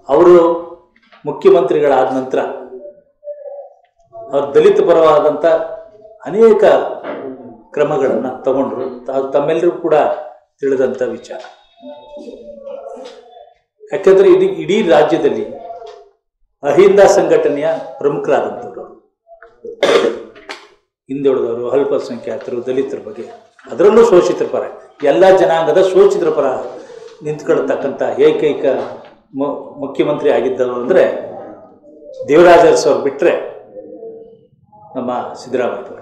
ಅವರು ಮುಖ್ಯಮಂತ್ರಿಗಳಾದ ನಂತರ ಅವರು ದಲಿತ ಪರವಾದಂಥ ಅನೇಕ ಕ್ರಮಗಳನ್ನು ತಗೊಂಡ್ರು ಅದು ತಮ್ಮೆಲ್ಲರಿಗೂ ಕೂಡ ತಿಳಿದಂಥ ವಿಚಾರ ಯಾಕೆಂದರೆ ಇಡೀ ಇಡೀ ರಾಜ್ಯದಲ್ಲಿ ಅಹಿಂದ ಸಂಘಟನೆಯ ಪ್ರಮುಖರಾದಂಥವ್ರು ಹಿಂದುಳಿದವರು ಅಲ್ಪಸಂಖ್ಯಾತರು ದಲಿತರ ಬಗ್ಗೆ ಅದರಲ್ಲೂ ಶೋಷಿತರ ಪರ ಎಲ್ಲ ಜನಾಂಗದ ಶೋಷಿತರ ಪರ ನಿಂತ್ಕೊಳ್ತಕ್ಕಂಥ ಏಕೈಕ ಮು- ಮುಖ್ಯಮಂತ್ರಿ ಆಗಿದ್ದವರು ಅಂದರೆ ದೇವರಾಜ ಅರಸು ಅವ್ರು ಬಿಟ್ಟರೆ ನಮ್ಮ ಸಿದ್ದರಾಮಯ್ಯವರು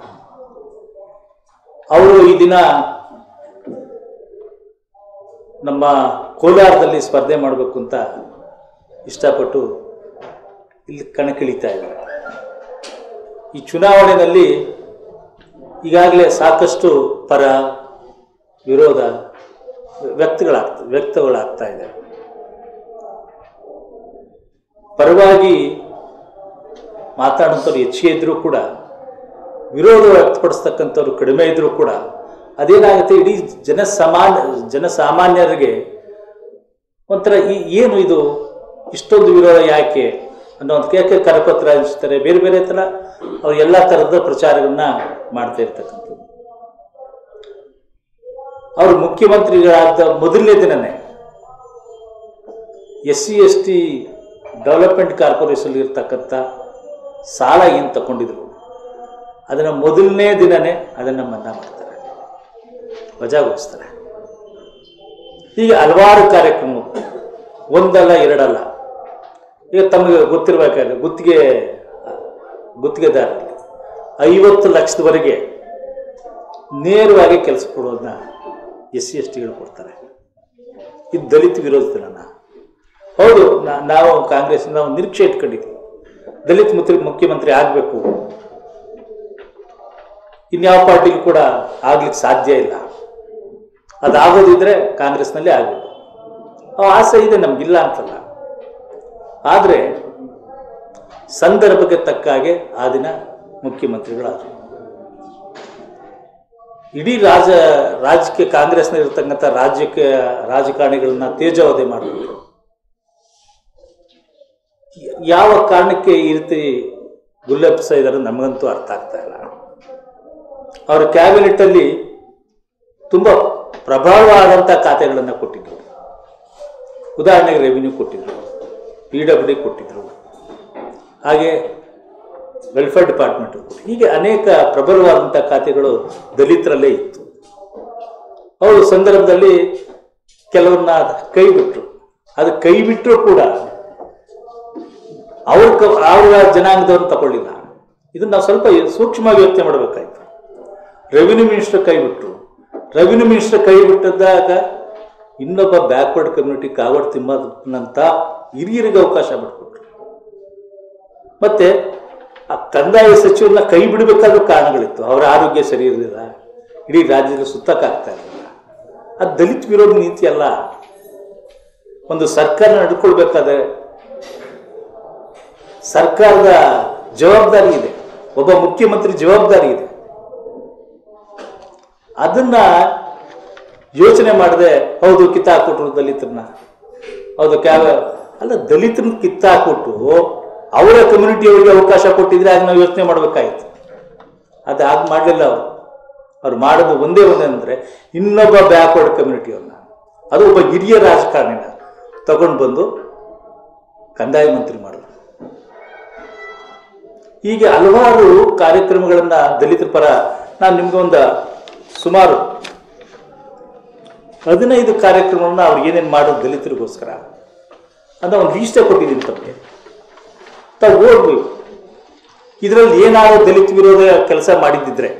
ಅವರು ಈ ದಿನ ನಮ್ಮ ಕೋಲಾರದಲ್ಲಿ ಸ್ಪರ್ಧೆ ಮಾಡಬೇಕು ಅಂತ ಇಷ್ಟಪಟ್ಟು ಇಲ್ಲಿ ಕಣಕ್ಕಿಳಿತಾ ಇದ್ದಾರೆ ಈ ಚುನಾವಣೆಯಲ್ಲಿ ಈಗಾಗಲೇ ಸಾಕಷ್ಟು ಪರ ವಿರೋಧ ವ್ಯಕ್ತಗಳಾಗ್ತ ವ್ಯಕ್ತಗಳಾಗ್ತಾ ಇದೆ ಪರವಾಗಿ ಮಾತಾಡೋಂಥವ್ರು ಹೆಚ್ಚಿಗೆ ಇದ್ದರೂ ಕೂಡ ವಿರೋಧ ವ್ಯಕ್ತಪಡಿಸ್ತಕ್ಕಂಥವ್ರು ಕಡಿಮೆ ಇದ್ದರೂ ಕೂಡ ಅದೇನಾಗುತ್ತೆ ಇಡೀ ಜನಸಾಮಾನ್ಯ ಜನಸಾಮಾನ್ಯರಿಗೆ ಒಂಥರ ಈ ಏನು ಇದು ಇಷ್ಟೊಂದು ವಿರೋಧ ಯಾಕೆ ಅನ್ನೋದು ಯಾಕೆ ಕರಪತ್ರ ಹಂಚ್ತಾರೆ ಬೇರೆ ಬೇರೆ ಥರ ಅವ್ರು ಎಲ್ಲ ಥರದ ಪ್ರಚಾರಗಳನ್ನ ಮಾಡ್ತಾ ಇರ್ತಕ್ಕಂಥದ್ದು ಅವರು ಮುಖ್ಯಮಂತ್ರಿಗಳಾದ ಮೊದಲನೇ ದಿನನೇ S C S T development corporation ಇರ್ತಕ್ಕಂಥ ಸಾಲ ಏನು ತಗೊಂಡಿದ್ರು ಅದನ್ನು ಮೊದಲನೇ ದಿನನೇ ಅದನ್ನು ಮನ್ನಾ ಮಾಡ್ತಾರೆ ವಜಾಗೊಳಿಸ್ತಾರೆ ಹೀಗೆ ಹಲವಾರು ಕಾರ್ಯಕ್ರಮ ಒಂದಲ್ಲ ಎರಡಲ್ಲ ಈಗ ತಮಗೆ ಗೊತ್ತಿರಬೇಕಾದ್ರೆ ಗುತ್ತಿಗೆ ಗುತ್ತಿಗೆದಾರರಲ್ಲಿ ಐವತ್ತು ಲಕ್ಷದವರೆಗೆ ನೇರವಾಗಿ ಕೆಲಸ ಕೊಡೋದನ್ನ ಎಸ್ ಸಿ ಎಸ್ ಟಿಗಳು ಕೊಡ್ತಾರೆ ಇದು ದಲಿತ ವಿರೋಧಿತನ ಹೌದು ನಾ- ನಾವು ಕಾಂಗ್ರೆಸ್ ನಾವು ನಿರೀಕ್ಷೆ ಇಟ್ಕೊಂಡಿದ್ವಿ ದಲಿತ ಮುಖ್ಯ ಮುಖ್ಯಮಂತ್ರಿ ಆಗಬೇಕು ಇನ್ಯಾವ ಪಾರ್ಟಿಗೂ ಕೂಡ ಆಗ್ಲಿಕ್ಕೆ ಸಾಧ್ಯ ಇಲ್ಲ ಅದಾಗೋದಿದ್ರೆ ಕಾಂಗ್ರೆಸ್ನಲ್ಲೇ ಆಗಬೇಕು ಆ ಆಸೆ ಇದೆ ನಮಗಿಲ್ಲ ಅಂತಲ್ಲ ಆದರೆ ಸಂದರ್ಭಕ್ಕೆ ತಕ್ಕ ಹಾಗೆ ಆ ದಿನ ಮುಖ್ಯಮಂತ್ರಿಗಳಾದರು ಇಡೀ ರಾಜ ರಾಜಕೀಯ ಕಾಂಗ್ರೆಸ್ನ ಇರತಕ್ಕಂಥ ರಾಜ್ಯಕ್ಕೆ ರಾಜಕಾರಣಿಗಳನ್ನ ತೇಜಾವಧೆ ಮಾಡಬೇಕು ಯಾವ ಕಾರಣಕ್ಕೆ ಈ ರೀತಿ ಗುಲ್ಲೆಪ್ಸ ಇದ್ದಾರೆ ನಮಗಂತೂ ಅರ್ಥ ಆಗ್ತಾ ಇಲ್ಲ ಅವರ ಕ್ಯಾಬಿನೆಟ್ ಅಲ್ಲಿ ತುಂಬಾ ಪ್ರಭಾವವಾದಂಥ ಖಾತೆಗಳನ್ನು ಕೊಟ್ಟಿದ್ರು ಉದಾಹರಣೆಗೆ ರೆವಿನ್ಯೂ ಕೊಟ್ಟಿದ್ರು ಪಿ ಡಬ್ಲ್ಯೂ ಡಿ ಕೊಟ್ಟಿದ್ರು ಹಾಗೆ ವೆಲ್ಫೇರ್ ಡಿಪಾರ್ಟ್ಮೆಂಟ್ ಕೊಟ್ಟಿದ್ರು ಹೀಗೆ ಅನೇಕ ಪ್ರಬಲವಾದಂಥ ಖಾತೆಗಳು ದಲಿತರಲ್ಲೇ ಇತ್ತು ಅವರು ಸಂದರ್ಭದಲ್ಲಿ ಕೆಲವನ್ನ ಕೈ ಬಿಟ್ರು ಅದು ಕೈ ಬಿಟ್ಟರು ಕೂಡ ಅವ್ರ ಕ- ಅವ್ರ ಜನಾಂಗದವ್ರು ತಗೊಳ್ಳಿಲ್ಲ ಇದನ್ನ ನಾವು ಸ್ವಲ್ಪ ಸೂಕ್ಷ್ಮವಾಗಿ ಯೋಚನೆ ಮಾಡಬೇಕಾಯ್ತು ರೆವಿನ್ಯೂ ಮಿನಿಸ್ಟರ್ ಕೈ ಬಿಟ್ರು ರೆವಿನ್ಯೂ ಮಿನಿಸ್ಟರ್ ಕೈ ಬಿಟ್ಟದಾಗ ಇನ್ನೊಬ್ಬ ಬ್ಯಾಕ್ವರ್ಡ್ ಕಮ್ಯುನಿಟಿ ಕಾವಡ್ ತಿಮ್ಮನಂತ ಹಿರಿಯರಿಗೆ ಅವಕಾಶ ಬಿಟ್ಕೊಟ್ರು ಮತ್ತೆ ಆ ಕಂದಾಯ ಸಚಿವರನ್ನ ಕೈ ಬಿಡಬೇಕಾದ್ರೂ ಕಾರಣಗಳಿತ್ತು ಅವರ ಆರೋಗ್ಯ ಸರಿ ಇರಲಿಲ್ಲ ಇಡೀ ರಾಜ್ಯದಲ್ಲಿ ಸುತ್ತಕ್ಕಾಗ್ತಾ ಇರಲಿಲ್ಲ ಅದು ದಲಿತ ವಿರೋಧಿ ನೀತಿ ಅಲ್ಲ ಒಂದು ಸರ್ಕಾರ ನಡ್ಕೊಳ್ಬೇಕಾದ್ರೆ ಸರ್ಕಾರದ ಜವಾಬ್ದಾರಿ ಇದೆ ಒಬ್ಬ ಮುಖ್ಯಮಂತ್ರಿ ಜವಾಬ್ದಾರಿ ಇದೆ ಅದನ್ನ ಯೋಚನೆ ಮಾಡದೆ ಹೌದು ಕಿತ್ತಾಕ್ಬಿಟ್ರು ದಲಿತರನ್ನ ಹೌದು ಕ್ಯಾವ ಅಲ್ಲ ದಲಿತರನ್ನ ಕಿತ್ತಾಕ್ಬಿಟ್ಟು ಅವರ ಕಮ್ಯುನಿಟಿಯವರಿಗೆ ಅವಕಾಶ ಕೊಟ್ಟಿದ್ರೆ ಆಗ ನಾವು ಯೋಚನೆ ಮಾಡಬೇಕಾಯ್ತು ಅದು ಹಾಗೆ ಮಾಡಲಿಲ್ಲ ಅವರು ಅವ್ರು ಮಾಡೋದು ಒಂದೇ ಒಂದೇ ಅಂದರೆ ಇನ್ನೊಬ್ಬ ಬ್ಯಾಕ್ವರ್ಡ್ ಕಮ್ಯುನಿಟಿಯವ್ರನ್ನ ಅದು ಒಬ್ಬ ಹಿರಿಯ ರಾಜಕಾರಣಿನ ತಗೊಂಡು ಬಂದು ಕಂದಾಯ ಮಂತ್ರಿ ಮಾಡಿದ್ರು ಹೀಗೆ ಹಲವಾರು ಕಾರ್ಯಕ್ರಮಗಳನ್ನ ದಲಿತರ ಪರ ನಾನು ನಿಮ್ಗೆ ಒಂದು ಸುಮಾರು ಹದಿನೈದು ಕಾರ್ಯಕ್ರಮಗಳನ್ನ ಅವ್ರು ಏನೇನು ಮಾಡೋದು ದಲಿತರಿಗೋಸ್ಕರ ಅಂತ ಒಂದು ಲೀಸ್ಟೇ ಕೊಟ್ಟಿದ್ದೀನಿ ತಮಗೆ ತಾವು ಓದ್ಬೇಕು ಇದರಲ್ಲಿ ಏನಾದ್ರು ದಲಿತ ವಿರೋಧ ಕೆಲಸ ಮಾಡಿದ್ದಿದ್ರೆ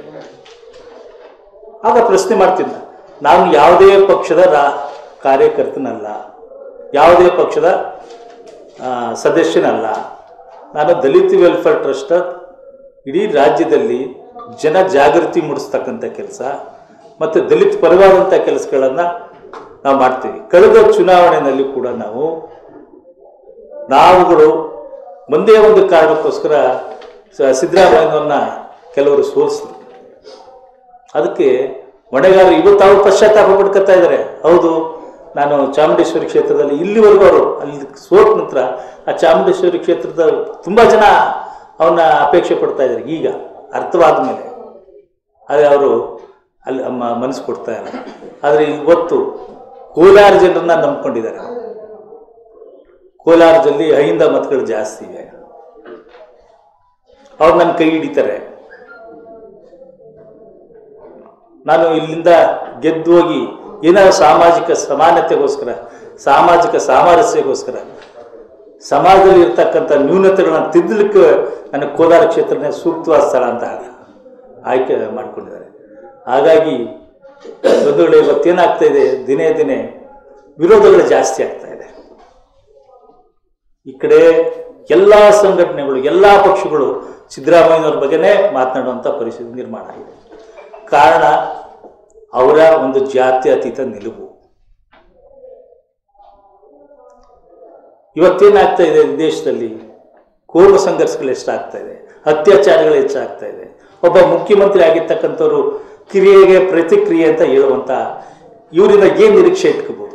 ಆಗ ಪ್ರಶ್ನೆ ಮಾಡ್ತಿದ್ದ ನಾನು ಯಾವುದೇ ಪಕ್ಷದ ರಾ ಕಾರ್ಯಕರ್ತನಲ್ಲ ಯಾವುದೇ ಪಕ್ಷದ ಆ, ಸದಸ್ಯನಲ್ಲ ನಾನು ದಲಿತ ವೆಲ್ಫೇರ್ ಟ್ರಸ್ಟ್ ಇಡೀ ರಾಜ್ಯದಲ್ಲಿ ಜನ ಜಾಗೃತಿ ಮೂಡಿಸ್ತಕ್ಕಂಥ ಕೆಲಸ ಮತ್ತು ದಲಿತ ಪರವಾದಂಥ ಕೆಲಸಗಳನ್ನು ನಾವು ಮಾಡ್ತೀವಿ ಕಳೆದ ಚುನಾವಣೆಯಲ್ಲಿ ಕೂಡ ನಾವು ನಾವುಗಳು ಒಂದೇ ಒಂದು ಕಾರಣಕ್ಕೋಸ್ಕರ ಸ- ಸಿದ್ದರಾಮಯ್ಯನವ್ರನ್ನ ಕೆಲವರು ಸೋಲಿಸಿದ್ರು ಅದಕ್ಕೆ ಹೊಣೆಗಾರರು ಇವತ್ತು ಅವ್ರು ಪಶ್ಚಾತ್ತಾಪ ಪಡ್ಕೊತಾ ಇದ್ದಾರೆ ಹೌದು ನಾನು ಚಾಮುಂಡೇಶ್ವರಿ ಕ್ಷೇತ್ರದಲ್ಲಿ ಇಲ್ಲಿವರೆಗೂ ಅವರು ಅಲ್ಲಿ ಸೋತ ನಂತರ ಆ ಚಾಮುಂಡೇಶ್ವರಿ ಕ್ಷೇತ್ರದ ತುಂಬ ಜನ ಅವನ್ನ ಅಪೇಕ್ಷೆ ಪಡ್ತಾ ಇದ್ದಾರೆ ಈಗ ಅರ್ಥವಾದ ಮೇಲೆ ಆದರೆ ಅವರು ಅಲ್ಲಿ ಮ- ಮನಸ್ಸು ಕೊಡ್ತಾ ಇಲ್ಲ ಆದರೆ ಇವತ್ತು ಕೋಲಾರ ಜನರನ್ನ ನಂಬ್ಕೊಂಡಿದ್ದಾರೆ ಕೋಲಾರದಲ್ಲಿ ಅಹಿಂದ ಮತಗಳು ಜಾಸ್ತಿ ಇವೆ ಅವ್ರು ನನ್ನ ಕೈ ಹಿಡಿತಾರೆ ನಾನು ಇಲ್ಲಿಂದ ಗೆದ್ದು ಹೋಗಿ ಏನಾದ್ರು ಸಾಮಾಜಿಕ ಸಮಾನತೆಗೋಸ್ಕರ ಸಾಮಾಜಿಕ ಸಾಮರಸ್ಯಕ್ಕೋಸ್ಕರ ಸಮಾಜದಲ್ಲಿ ಇರ್ತಕ್ಕಂಥ ನ್ಯೂನತೆಗಳನ್ನ ತಿದ್ದಲಿಕ್ಕೆ ನನ್ನ ಕೋಲಾರ ಕ್ಷೇತ್ರನೇ ಸೂಕ್ತವಾದ ಸ್ಥಳ ಅಂತ ಆಯ್ಕೆ ಮಾಡಿಕೊಂಡಿದ್ದಾರೆ ಹಾಗಾಗಿ ಬಂಧುಗಳೇ ಇವತ್ತೇನಾಗ್ತಾ ಇದೆ ದಿನೇ ದಿನೇ ವಿರೋಧಗಳು ಜಾಸ್ತಿ ಆಗ್ತಾ ಇದೆ ಈ ಕಡೆ ಎಲ್ಲ ಸಂಘಟನೆಗಳು ಎಲ್ಲ ಪಕ್ಷಗಳು ಸಿದ್ದರಾಮಯ್ಯನವ್ರ ಬಗ್ಗೆನೇ ಮಾತನಾಡುವಂಥ ಪರಿಸ್ಥಿತಿ ನಿರ್ಮಾಣ ಆಗಿದೆ ಕಾರಣ ಅವರ ಒಂದು ಜಾತ್ಯತೀತ ನಿಲುವು ಇವತ್ತೇನಾಗ್ತಾ ಇದೆ ದೇಶದಲ್ಲಿ ಕೋಮು ಸಂಘರ್ಷಗಳು ಎಷ್ಟಾಗ್ತಾ ಇದೆ ಅತ್ಯಾಚಾರಗಳು ಹೆಚ್ಚಾಗ್ತಾ ಇದೆ ಒಬ್ಬ ಮುಖ್ಯಮಂತ್ರಿ ಆಗಿರ್ತಕ್ಕಂಥವ್ರು ಕ್ರಿಯೆಗೆ ಪ್ರತಿಕ್ರಿಯೆ ಅಂತ ಹೇಳುವಂತ ಇವರಿಂದ ಏನ್ ನಿರೀಕ್ಷೆ ಇಟ್ಕೋಬಹುದು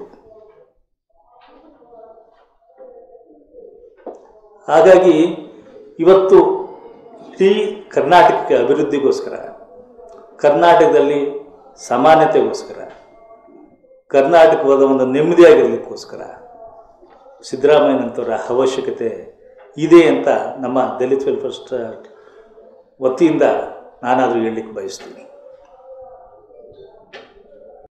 ಹಾಗಾಗಿ ಇವತ್ತು ಇಡೀ ಕರ್ನಾಟಕಕ್ಕೆ ಅಭಿವೃದ್ಧಿಗೋಸ್ಕರ ಕರ್ನಾಟಕದಲ್ಲಿ ಸಮಾನತೆಗೋಸ್ಕರ ಕರ್ನಾಟಕವಾದ ಒಂದು ನೆಮ್ಮದಿಯಾಗಿರ್ಲಿಕ್ಕೋಸ್ಕರ ಸಿದ್ದರಾಮಯ್ಯನಂತವರ ಅವಶ್ಯಕತೆ ಇದೆ ಅಂತ ನಮ್ಮ ದಲಿತ್ ವೆಲ್ಫೇರ್ ಟ್ರಸ್ಟ್ ವತಿಯಿಂದ ನಾನಾದರೂ ಹೇಳಲಿಕ್ಕೆ ಬಯಸ್ತೀನಿ